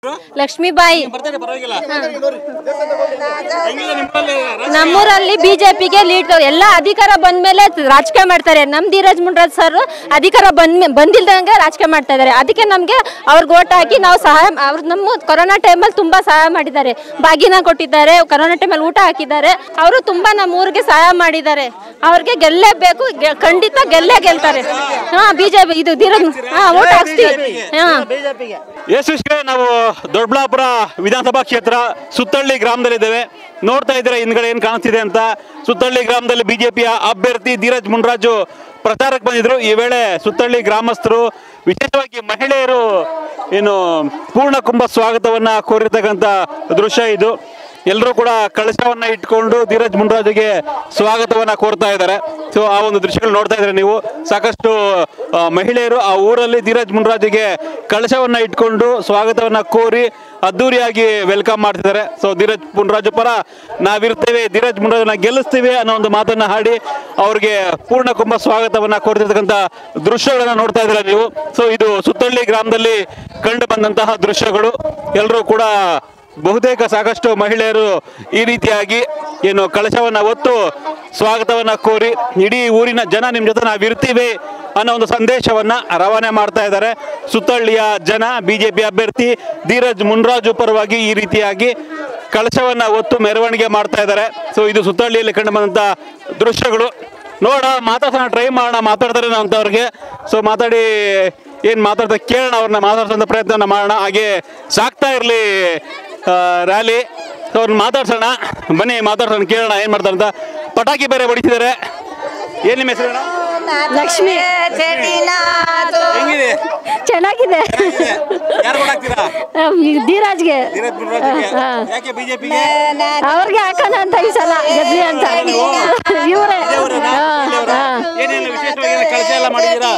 ಲಕ್ಷ್ಮೀಬಾಯಿ ಬರ್ತಾರೆ ಪರವಾಗಿಲ್ಲ ಹೆಂಗಿದೆ ನಿಮ್ಮಲ್ಲಿ ರಾಜಕೀಯ? ನಮ್ಮೂರಲ್ಲಿ ಬಿಜೆಪಿಗೆ ಲೀಡ್ ಎಲ್ಲ ಅಧಿಕಾರ ಬಂದ್ಮೇಲೆ ರಾಜಕೀಯ ಮಾಡ್ತಾರೆ ನಮ್ ಧೀರಜ್ ಮುನ್ರಾಜ್ ಸರ್ ಅಧಿಕಾರ ಬಂದ್ ಬಂದಿಲ್ದಂಗೆ ರಾಜಕೀಯ ಮಾಡ್ತಾ ಇದ್ದಾರೆ ಅದಕ್ಕೆ ನಮಗೆ ಅವ್ರಿಗೆ ಓಟ್ ಹಾಕಿ ನಾವು ಸಹಾಯ ಅವ್ರು ನಮ್ಮ ಕೊರೋನಾ ಟೈಮಲ್ಲಿ ತುಂಬಾ ಸಹಾಯ ಮಾಡಿದ್ದಾರೆ ಬಾಗಿನ ಕೊಟ್ಟಿದ್ದಾರೆ ಕೊರೋನಾ ಟೈಮಲ್ಲಿ ಊಟ ಹಾಕಿದ್ದಾರೆ ಅವರು ತುಂಬಾ ನಮ್ಮ ಊರಿಗೆ ಸಹಾಯ ಮಾಡಿದ್ದಾರೆ ಅವ್ರಿಗೆ ಗೆಲ್ಲೇಬೇಕು ಗೆ- ಖಂಡಿತ ಗೆಲ್ಲೇ ಗೆಲ್ತಾರೆ ಹಾ ಬಿಜೆಪಿ ಇದು ಧೀರಜ್ ಹಾ ಓಟ್ ಹಾಕ್ಸ್ತೀವಿ ಹಾ ಯಶಸ್ವಿಗೆ ನಾವು ದೊಡ್ಡಬಳ್ಳಾಪುರ ವಿಧಾನಸಭಾ ಕ್ಷೇತ್ರ ಸುತ್ತಳ್ಳಿ ಗ್ರಾಮದಲ್ಲಿದ್ದೇವೆ ನೋಡ್ತಾ ಇದ್ದೀರಾ ಹಿಂದ್ಗಡೆ ಏನು ಕಾಣಿಸ್ತಿದೆ ಅಂತ ಸುತ್ತಳ್ಳಿ ಗ್ರಾಮದಲ್ಲಿ ಬಿಜೆಪಿಯ ಅಭ್ಯರ್ಥಿ ಧೀರಜ್ ಮುನ್ರಾಜು ಪ್ರಚಾರಕ್ಕೆ ಬಂದಿದ್ರು ಈ ವೇಳೆ ಸುತ್ತಳ್ಳಿ ಗ್ರಾಮಸ್ಥರು ವಿಶೇಷವಾಗಿ ಮಹಿಳೆಯರು ಏನು ಪೂರ್ಣ ಕುಂಭ ಸ್ವಾಗತವನ್ನ ಕೋರಿರ್ತಕ್ಕಂಥ ದೃಶ್ಯ ಇದು ಎಲ್ಲರೂ ಕೂಡ ಕಳಶವನ್ನ ಇಟ್ಕೊಂಡು ಧೀರಜ್ ಮುನ್ರಾಜುಗೆ ಸ್ವಾಗತವನ್ನ ಕೋರ್ತಾ ಇದ್ದಾರೆ ಸೊ ಆ ಒಂದು ದೃಶ್ಯಗಳು ನೋಡ್ತಾ ಇದ್ದಾರೆ ನೀವು ಸಾಕಷ್ಟು ಆ, ಮಹಿಳೆಯರು ಆ ಊರಲ್ಲಿ ಧೀರಜ್ ಮುನ್ರಾಜುಗೆ ಕಳಶವನ್ನ ಇಟ್ಕೊಂಡು ಸ್ವಾಗತವನ್ನ ಕೋರಿ ಅದ್ದೂರಿಯಾಗಿ ವೆಲ್ಕಮ್ ಮಾಡ್ತಿದ್ದಾರೆ ಸೊ ಧೀರಜ್ ಮುನ್ರಾಜು ಪರ ನಾವಿರ್ತೇವೆ ಧೀರಜ್ ಮುನ್ರಾಜನ್ನ ಗೆಲ್ಲಿಸ್ತೀವಿ ಅನ್ನೋ ಒಂದು ಮಾತನ್ನ ಹಾಡಿ ಅವ್ರಿಗೆ ಪೂರ್ಣ ಕುಂಭ ಸ್ವಾಗತವನ್ನ ಕೋರ್ತಿರ್ತಕ್ಕಂಥ ದೃಶ್ಯಗಳನ್ನ ನೋಡ್ತಾ ಇದ್ದೀರಾ ನೀವು ಸೊ ಇದು ಸುತ್ತಳ್ಳಿ ಗ್ರಾಮದಲ್ಲಿ ಕಂಡು ಬಂದಂತಹ ದೃಶ್ಯಗಳು ಎಲ್ಲರೂ ಕೂಡ ಬಹುತೇಕ ಸಾಕಷ್ಟು ಮಹಿಳೆಯರು ಈ ರೀತಿಯಾಗಿ ಏನು ಕಳಶವನ್ನ ಹೊತ್ತು ಸ್ವಾಗತವನ್ನ ಕೋರಿ ಇಡೀ ಊರಿನ ಜನ ನಿಮ್ಮ ಜೊತೆ ನಾವಿರ್ತೀವಿ ಅನ್ನೋ ಒಂದು ಸಂದೇಶವನ್ನ ರವಾನೆ ಮಾಡ್ತಾ ಇದ್ದಾರೆ ಸುತ್ತಳ್ಳಿಯ ಜನ ಬಿಜೆಪಿ ಅಭ್ಯರ್ಥಿ ಧೀರಜ್ ಮುನ್ರಾಜು ಪರವಾಗಿ ಈ ರೀತಿಯಾಗಿ ಕಳಶವನ್ನ ಹೊತ್ತು ಮೆರವಣಿಗೆ ಮಾಡ್ತಾ ಇದ್ದಾರೆ ಸೊ ಇದು ಸುತ್ತಳ್ಳಿಯಲ್ಲಿ ಕಂಡು ಬಂದಂತ ದೃಶ್ಯಗಳು ನೋಡ ಮಾತಾಡ್ಸೋಣ ಟ್ರೈ ಮಾಡೋಣ ಮಾತಾಡ್ತಾರೆ ನಾವು ಅಂತವ್ರಿಗೆ ಸೊ ಮಾತಾಡಿ ಏನು ಮಾತಾಡ್ತಾ ಕೇಳೋಣ ಅವ್ರನ್ನ ಮಾತಾಡ್ಸೋಂಥ ಪ್ರಯತ್ನ ಮಾಡೋಣ ಹಾಗೆ ಸಾಕ್ತಾ ಇರಲಿ ರ್ಯಾಲಿ ಸೊ ಅವ್ರನ್ನ ಮಾತಾಡ್ಸೋಣ ಬನ್ನಿ ಮಾತಾಡ್ಸೋಣ ಕೇಳೋಣ ಏನು ಮಾಡ್ತಾರೆ ಅಂತ ಪಟಾಕಿ ಬೇರೆ ಹೊಡಿತಿದ್ದಾರೆ ಏನು ನಿಮ್ಮ ಹೆಸರು ಲಕ್ಷ್ಮಿ ಹೆಂಗಿದೆ ಚೆನ್ನಾಗಿದೆ ಯಾರು ಹಾಕ್ತೀರಾ ಧೀರಾಜ್ಗೆ ಹಾ. ಯಾಕೆ ಬಿಜೆಪಿಗೆ ಅವ್ರಿಗೆ ಹಾಕೋಣ ಅಂತ ಈ ಸಲ ಗೆದ್ವಿ ಅಂತ ಇವರೇ ಏನೇನು ವಿಶೇಷವಾಗಿ ಕಳಶ ಎಲ್ಲ ಮಾಡಿದ್ದೀರಾ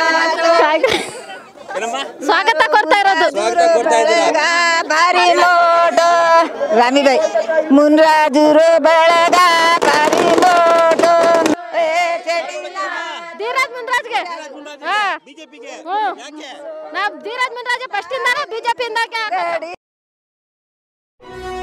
ಏನಮ್ಮ ಸ್ವಾಗತ ಕೊಡ್ತಾ ಇರೋದು ಸ್ವಾಗತ ಕೊಡ್ತಾ ಇದ್ದೀರಾ ಭಾರಿ ಮೋಟೋ ರಾಮಿಬಾಯಿ ಮುನ್ರಾಜುರು ಬೆಳಗ ಭಾರಿ ಮೋಟೋ ಧೀರಾಜ್ ಮುನ್ರಾಜ್ಗೆ ಹಾ ಬಿಜೆಪಿಗೆ ಹ್ಮ್. ಯಾಕೆ ನಾವ್ ಧೀರಾಜ್ ಮುನ್ರಾಜ್ ಫಸ್ಟ್ ಇಂದಾನೆ ಬಿಜೆಪಿ ಇಂದ